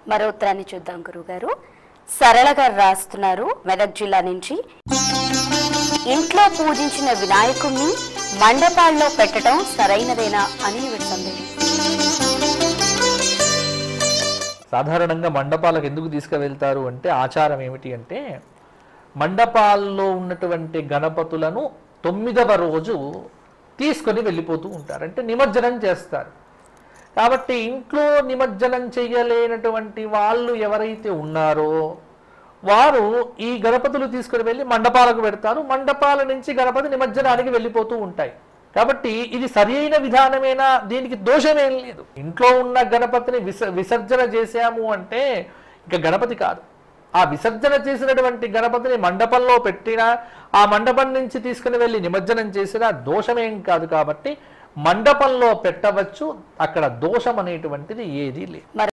మరో ఉత్తరాన్ని చూద్దాం గురుగారు సరళ గారు రాస్తున్నారు మెదక్ జిల్లా నుంచి ఇంట్లో పూజించిన వినాయకుణ్ణి మండపాల్లో పెట్టడం సరైనదేనా అని ఈవిడ సందేహం సాధారణంగా మండపాలకు ఎందుకు తీసుకువెళ్తారు అంటే ఆచారం ఏమిటి అంటే మండపాల్లో ఉన్నటువంటి గణపతులను తొమ్మిదవ రోజు తీసుకొని వెళ్ళిపోతూ ఉంటారు అంటే నిమజ్జనం చేస్తారు కాబట్టి ఇంట్లో నిమజ్జనం చేయలేనటువంటి వాళ్ళు ఎవరైతే ఉన్నారో వారు ఈ గణపతులు తీసుకుని వెళ్ళి మండపాలకు పెడతారు మండపాల నుంచి గణపతి నిమజ్జనానికి వెళ్ళిపోతూ ఉంటాయి కాబట్టి ఇది సరి అయిన విధానమేనా దీనికి దోషమేం లేదు ఇంట్లో ఉన్న గణపతిని విస విసర్జన చేశాము అంటే ఇక గణపతి కాదు ఆ విసర్జన చేసినటువంటి గణపతిని మండపంలో పెట్టినా ఆ మండపం నుంచి తీసుకుని వెళ్ళి నిమజ్జనం చేసినా దోషమేం కాదు కాబట్టి మండపంలో పెట్టవచ్చు అక్కడ దోషం అనేటువంటిది ఏదీ లేదు మరి